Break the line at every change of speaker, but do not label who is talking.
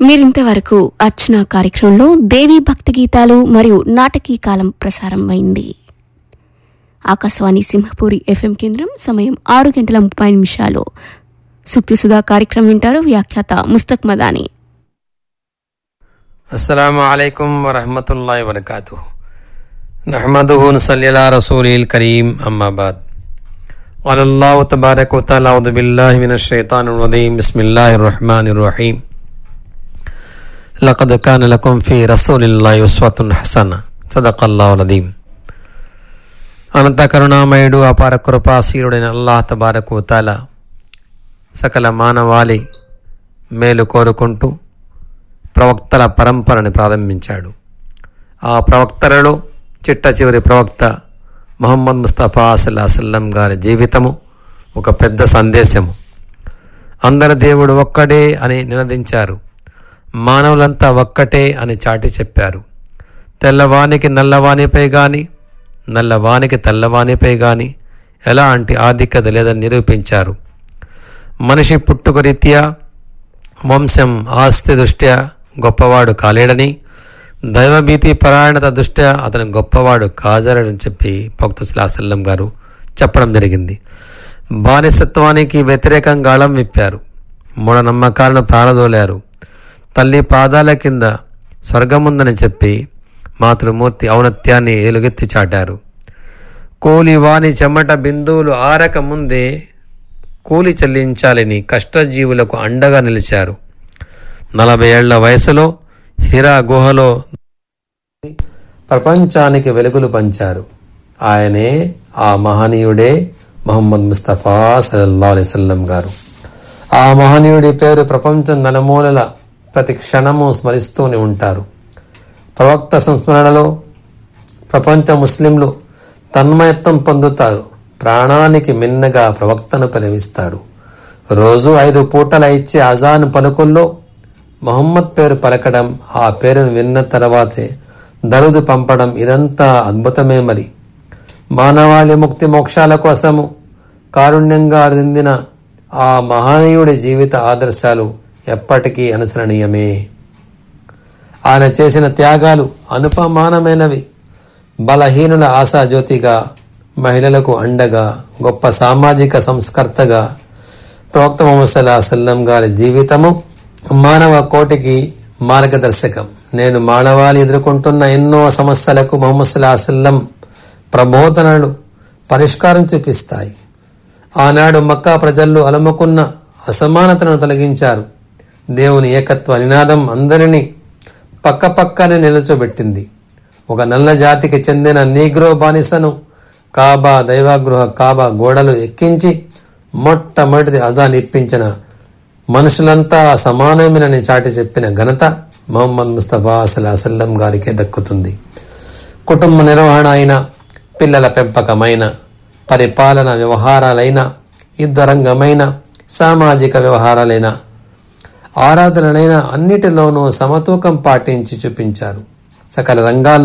మీరింతవరకు అర్చన కార్యక్రమంలో దేవీ భక్తి గీతాలు మరియు నాటకీ కాలం ప్రసారం అయింది ఆకాశవాణి సింహపూరి ఎఫ్ఎం కేంద్రం సమయం ఆరు గంటల ముప్పై నిమిషాలు సుక్తి సుధా కార్యక్రమం వింటారు వ్యాఖ్యాత ముస్తక్ మదాని
السلام عليكم ورحمة الله وبركاته نحمده ونصلي على رسوله الكريم أما بعد قال الله تبارك وتعالى أعوذ بالله من الشيطان الرجيم بسم الله الرحمن الرحيم لقد كان لكم في رسول الله أسوة حسنة صدق الله العظيم అనంత కరుణామయుడు అపార కృపాశీరుడైన అల్లాహ్ తబారకు తాల సకల మానవాళి మేలు కోరుకుంటూ ప్రవక్తల పరంపరని ప్రారంభించాడు ఆ ప్రవక్తలలో చిట్ట చివరి ప్రవక్త మొహమ్మద్ ముస్తఫా సల్లాహసల్లం గారి జీవితము ఒక పెద్ద సందేశము అందరి దేవుడు ఒక్కడే అని నినదించారు మానవులంతా ఒక్కటే అని చాటి చెప్పారు తెల్లవానికి నల్లవానిపై గాని నల్లవానికి తెల్లవానిపై గాని ఎలాంటి ఆధిక్యత లేదని నిరూపించారు మనిషి పుట్టుక రీత్యా వంశం ఆస్తి దృష్ట్యా గొప్పవాడు కాలేడని దైవభీతి పరాయణత దృష్ట్యా అతను గొప్పవాడు కాజారని చెప్పి భక్తు శిలాసల్లం గారు చెప్పడం జరిగింది బానిసత్వానికి వ్యతిరేకంగా అళం విప్పారు మూఢనమ్మకాలను ప్రారదోలారు తల్లి పాదాల కింద స్వర్గముందని చెప్పి మాతృమూర్తి ఔన్నత్యాన్ని ఎలుగెత్తి చాటారు కూలి వాని చెమట బిందువులు ఆరక ముందే కూలి చెల్లించాలని కష్టజీవులకు అండగా నిలిచారు నలభై ఏళ్ల వయసులో హిరా గుహలో ప్రపంచానికి వెలుగులు పంచారు ఆయనే ఆ మహనీయుడే మొహమ్మద్ ముస్తఫా సల్లల్లా అలైవల్లం గారు ఆ మహనీయుడి పేరు ప్రపంచం నలుమూలల ప్రతి క్షణము స్మరిస్తూనే ఉంటారు ప్రవక్త సంస్మరణలో ప్రపంచ ముస్లింలు తన్మయత్వం పొందుతారు ప్రాణానికి మిన్నగా ప్రవక్తను పిలవిస్తారు రోజు ఐదు పూటల ఇచ్చే అజాన్ పలుకుల్లో మొహమ్మద్ పేరు పలకడం ఆ పేరును విన్న తర్వాతే దరుదు పంపడం ఇదంతా అద్భుతమే మరి మానవాళి ముక్తి మోక్షాల కోసము కారుణ్యంగా అందిన ఆ మహనీయుడి జీవిత ఆదర్శాలు ఎప్పటికీ అనుసరణీయమే ఆయన చేసిన త్యాగాలు అనుపమానమైనవి బలహీనుల ఆశాజ్యోతిగా మహిళలకు అండగా గొప్ప సామాజిక సంస్కర్తగా ప్రవక్త మొహమ్మద్ సల్లం గారి జీవితము మానవ కోటికి మార్గదర్శకం నేను మానవాళి ఎదుర్కొంటున్న ఎన్నో సమస్యలకు మొహమ్మద్ సల్లం ప్రబోధనలు పరిష్కారం చూపిస్తాయి ఆనాడు మక్కా ప్రజల్లో అలముకున్న అసమానతను తొలగించారు దేవుని ఏకత్వ నినాదం అందరినీ పక్కపక్కనే నిలుచోబెట్టింది ఒక నల్ల జాతికి చెందిన నీగ్రో బానిసను కాబా దైవగృహ కాబా గోడలు ఎక్కించి మొట్టమొదటిది అజాన్ ఇప్పించిన మనుషులంతా సమానమేనని చాటి చెప్పిన ఘనత మొహమ్మద్ ముస్తఫా సల్లాహసల్లం గారికే దక్కుతుంది కుటుంబ నిర్వహణ అయిన పిల్లల పెంపకమైన పరిపాలన వ్యవహారాలైన యుద్ధరంగమైన సామాజిక వ్యవహారాలైన ఆరాధనలైన అన్నిటిలోనూ సమతూకం పాటించి చూపించారు సకల రంగాల్లో